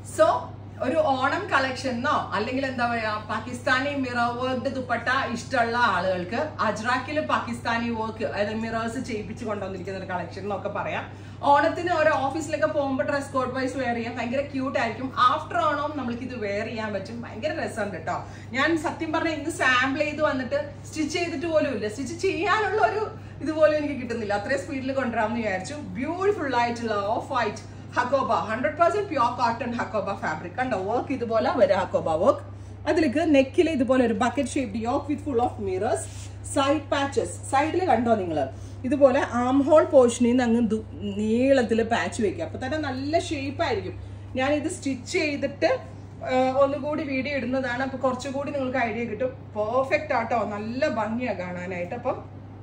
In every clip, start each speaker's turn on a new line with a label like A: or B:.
A: so ഒരു ഓണം കളക്ഷനോ അല്ലെങ്കിൽ എന്താ പറയാ പാകിസ്ഥാനി മിറർ വർക്ക് ദുപ്പട്ട ഇഷ്ടമുള്ള ആളുകൾക്ക് അജ്രാക്കിൽ പാകിസ്ഥാനി വർക്ക് അതായത് മിറേഴ്സ് ചെയ്യിപ്പിച്ച് കൊണ്ടുവന്നിരിക്കുന്ന ഒരു കളക്ഷൻ എന്നൊക്കെ പറയാം ഓണത്തിന് ഓരോ ഓഫീസിലൊക്കെ പോകുമ്പോൾ ഡ്രസ് കോഡ് വൈസ് വെയർ ചെയ്യാം ഭയങ്കര ക്യൂട്ട് ആയിരിക്കും ആഫ്റ്റർ ഓണം നമ്മൾക്ക് ഇത് വെയർ ചെയ്യാൻ പറ്റും ഭയങ്കര രസമുണ്ട് കേട്ടോ ഞാൻ സത്യം പറഞ്ഞ ഇന്ന് സാമ്പിൾ ചെയ്ത് വന്നിട്ട് സ്റ്റിച്ച് ചെയ്തിട്ട് പോലും ഇല്ല സ്റ്റിച്ച് ചെയ്യാനുള്ള ഒരു ഇതുപോലും എനിക്ക് കിട്ടുന്നില്ല അത്രയും സ്പീഡിൽ കൊണ്ടുവരാമെന്ന് വിചാരിച്ചു ബ്യൂട്ടിഫുൾ ആയിട്ടുള്ള off white hakoba hundred percent pure cotton hakoba fabric കണ്ടോ വർക്ക് ഇതുപോലെ വരും ഹക്കോബ വർക്ക് അതിലേക്ക് നെക്കിൽ ഇതുപോലെ ഒരു bucket shaped yoke with full of mirrors side patches സൈഡിൽ കണ്ടോ നിങ്ങൾ ഇതുപോലെ ആം ഹോൾ പോർഷനിൽ നിന്ന് അങ്ങ് ദു- നീളത്തിൽ പാച്ച് വെക്കുക അപ്പൊ തന്നെ നല്ല ഷേപ്പ് ആയിരിക്കും ഞാൻ ഇത് സ്റ്റിച്ച് ചെയ്തിട്ട് ആ, ഒന്നുകൂടി വീഡിയോ ഇടുന്നതാണ് അപ്പൊ കുറച്ചുകൂടി നിങ്ങൾക്ക് ഐഡിയ കിട്ടും പെർഫെക്റ്റ് ആട്ടോ നല്ല ഭംഗിയാ കാണാനായിട്ട് അപ്പം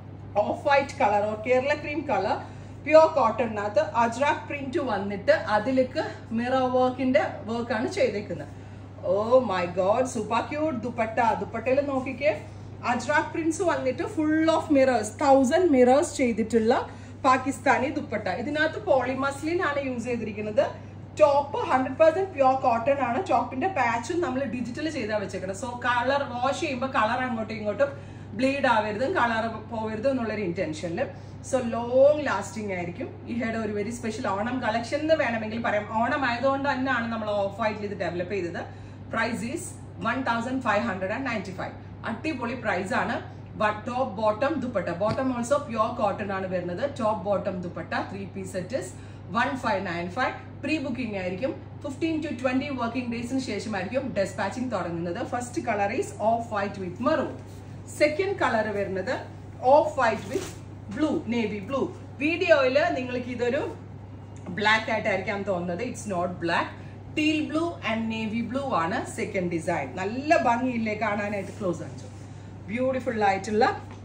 A: off white colour or Kerala cream colour pure കോട്ടണിനകത്ത് അജ്രാക് പ്രിന്റ് വന്നിട്ട് അതിലേക്ക് മിറർ വർക്കിന്റെ വർക്കാണ് ചെയ്തേക്കുന്നത് oh my god super cute dupatta ദുപ്പട്ടയിൽ നോക്കിക്കേ അജ്രാക് പ്രിന്റ്സ് വന്നിട്ട് full of mirrors thousand mirrors ചെയ്തിട്ടുള്ള പാകിസ്ഥാനി ദുപ്പട്ട ഇതിനകത്ത് പോളിമസ്ലിൻ ആണ് യൂസ് ചെയ്തിരിക്കുന്നത് top hundred percent pure cotton ആണ് ടോപ്പിന്റെ പാച്ചും നമ്മൾ ഡിജിറ്റൽ ചെയ്താ വെച്ചേക്കുന്നത് സോ കളർ വാഷ് ചെയ്യുമ്പോൾ കളർ അങ്ങോട്ടും ഇങ്ങോട്ടും ബ്ലീഡ് ആവരുതും കളർ പോവരുതും എന്നുള്ളൊരു ഇന്റൻഷനിൽ സോ ലോങ് ലാസ്റ്റിംഗ് ആയിരിക്കും ഇഹയുടെ ഒരു വെരി സ്പെഷ്യൽ ഓണം കളക്ഷൻ എന്ന് വേണമെങ്കിൽ പറയാം ഓണം ആയതുകൊണ്ട് തന്നെയാണ് നമ്മൾ ഓഫ് വൈറ്റിൽ ഇത് ഡെവലപ്പ് ചെയ്തത് price is one thousand five hundred and ninety five അടിപൊളി പ്രൈസ് ആണ് top bottom dupatta bottom also pure cotton ആണ് വരുന്നത് top bottom dupatta three piece sets one five nine five pre booking ആയിരിക്കും ഫിഫ്റ്റീൻ ടു ട്വന്റി വർക്കിംഗ് ഡേയ്സിന് ശേഷമായിരിക്കും despatching തുടങ്ങുന്നത് first colour is off white with maroon second colour വരുന്നത് off white with blue navy blue വീഡിയോയിൽ നിങ്ങൾക്ക് ഇതൊരു black ആയിട്ടായിരിക്കാം തോന്നുന്നത് it's not black teal blue and navy blue ആണ് സെക്കൻഡ് ഡിസൈൻ നല്ല ഭംഗിയില്ലേ കാണാനായിട്ട് ക്ലോസ് കാണിച്ചു ബ്യൂട്ടിഫുൾ ആയിട്ടുള്ള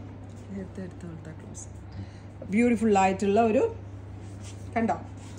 A: ക്ലോസ് ബ്യൂട്ടിഫുൾ ആയിട്ടുള്ള ഒരു കണ്ടോ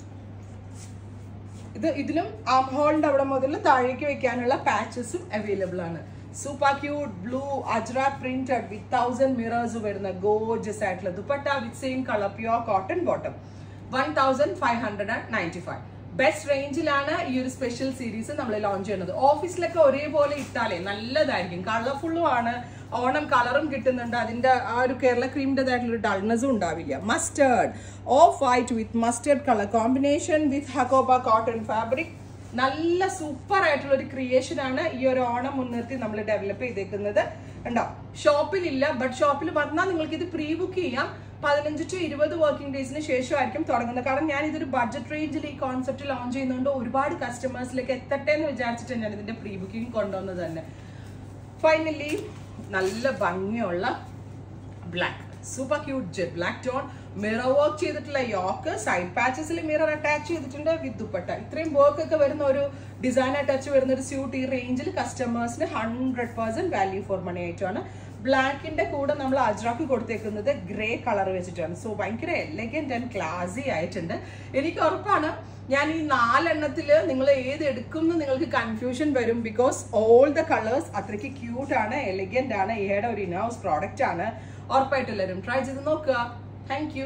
A: ഇത് ഇതിലും ആം ഹോളിന്റെ അവിടെ മുതൽ താഴേക്ക് വെക്കാനുള്ള പാച്ചസും അവൈലബിൾ ആണ് super cute blue Ajrak printed with thousand mirrors വരുന്ന ഗോജസ് ആയിട്ടുള്ള dupatta with same colour pure cotton bottom one thousand five hundred and ninety five best റേഞ്ചിലാണ് ഈ ഒരു സ്പെഷ്യൽ സീരീസ് നമ്മൾ ലോഞ്ച് ചെയ്യുന്നത് ഓഫീസിലൊക്കെ ഒരേപോലെ ഇട്ടാലേ നല്ലതായിരിക്കും കളർഫുള്ളും ആണ് ഓണം കളറും കിട്ടുന്നുണ്ട് അതിന്റെ ആ ഒരു കേരള ക്രീമിൻ്റെതായിട്ടുള്ള ഡൾനെസ്സും ഉണ്ടാവില്ല mustard off white with mustard colour combination with hakoba cotton fabric നല്ല സൂപ്പർ ആയിട്ടുള്ള ഒരു ക്രിയേഷൻ ആണ് ഈ ഒരു ഓണം മുൻനിർത്തി നമ്മൾ ഡെവലപ്പ് ചെയ്തേക്കുന്നത് ഉണ്ടോ ഷോപ്പിലില്ല ബട്ട് ഷോപ്പിൽ വന്നാൽ നിങ്ങൾക്ക് ഇത് പ്രീ ബുക്ക് ചെയ്യാം പതിനഞ്ച് ടു ഇരുപത് വർക്കിംഗ് ഡേയ്സിന് ശേഷമായിരിക്കും തുടങ്ങുന്നത് കാരണം ഞാൻ ഇതൊരു ബഡ്ജറ്റ് റേഞ്ചിൽ ഈ കോൺസെപ്റ്റ് ലോഞ്ച് ചെയ്യുന്നതുകൊണ്ട് ഒരുപാട് കസ്റ്റമേഴ്സിലേക്ക് എത്തട്ടെ എന്ന് വിചാരിച്ചിട്ട് ഞാൻ ഇതിന്റെ പ്രീ ബുക്കിംഗ് കൊണ്ടുവന്നത് തന്നെ ഫൈനലി നല്ല ഭംഗിയുള്ള black super cute jet black tone mirror work ചെയ്തിട്ടുള്ള യോക്ക് സൈഡ് പാച്ചസിൽ മിറർ അറ്റാച്ച് ചെയ്തിട്ടുണ്ട് വിത്ത് ദുപ്പട്ട ഇത്രയും വർക്ക് ഒക്കെ വരുന്ന ഒരു ഡിസൈൻ അറ്റാച്ച് വരുന്ന ഒരു സ്യൂട്ട് ഈ റേഞ്ചിൽ കസ്റ്റമേഴ്സിന് hundred percent value for money ആയിട്ടാണ് ബ്ലാക്കിന്റെ കൂടെ നമ്മൾ അജ്രാക്ക് കൊടുത്തേക്കുന്നത് ഗ്രേ കളർ വെച്ചിട്ടാണ് സോ ഭയങ്കര എലഗന്റ് ആൻഡ് ക്ലാസി ആയിട്ടുണ്ട് എനിക്ക് ഉറപ്പാണ് ഞാൻ ഈ നാലെണ്ണത്തിൽ നിങ്ങൾ ഏത് എടുക്കും എന്ന് നിങ്ങൾക്ക് കൺഫ്യൂഷൻ വരും ബിക്കോസ് ഓൾ ദ കളേഴ്സ് അത്രയ്ക്ക് ക്യൂട്ട് ആണ് എലിഗന്റ് ആണ് ഈയുടെ ഒരു ഇനൗസ് പ്രോഡക്റ്റ് ആണ് ഉറപ്പായിട്ടുള്ളവരും ട്രൈ ചെയ്ത് നോക്കുക താങ്ക്